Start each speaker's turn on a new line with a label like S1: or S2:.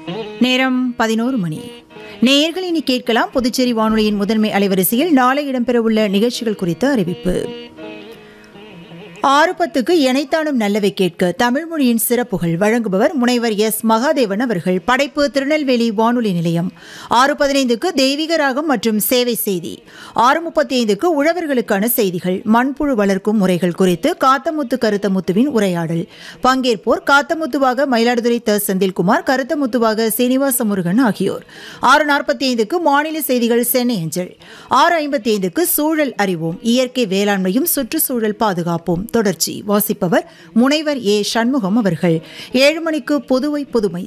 S1: நேரம் பதினோரு மணி நேயர்கள் இனி கேட்கலாம் புதுச்சேரி வானொலியின் முதன்மை அலைவரிசையில் நாளை இடம்பெறவுள்ள நிகழ்ச்சிகள் குறித்த அறிவிப்பு ஆறு பத்துக்கு இணைத்தானும் நல்லவை கேட்க தமிழ் மொழியின் சிறப்புகள் வழங்குபவர் முனைவர் எஸ் மகாதேவன் அவர்கள் படைப்பு திருநெல்வேலி வானொலி நிலையம் ஆறு பதினைந்துக்கு தெய்வீக ராகம் மற்றும் சேவை செய்தி ஆறு முப்பத்தி ஐந்துக்கு உழவர்களுக்கான செய்திகள் மண்புழு வளர்க்கும் முறைகள் குறித்து காத்தமுத்து கருத்தமுத்துவின் உரையாடல் பங்கேற்போர் காத்தமுத்துவாக மயிலாடுதுறை த செந்தில்குமார் கருத்தமுத்துவாக சீனிவாச முருகன் ஆகியோர் ஆறு நாற்பத்தி ஐந்துக்கு மாநில செய்திகள் சென்னை அஞ்சல் ஆறு ஐம்பத்தி ஐந்துக்கு சூழல் அறிவோம் இயற்கை வேளாண்மையும் சுற்றுச்சூழல் பாதுகாப்போம் தொடர்ச்சி வாசிப்பவர் முனைவர் ஏ சண்முகம் அவர்கள் ஏழு மணிக்கு புதுவை புதுமை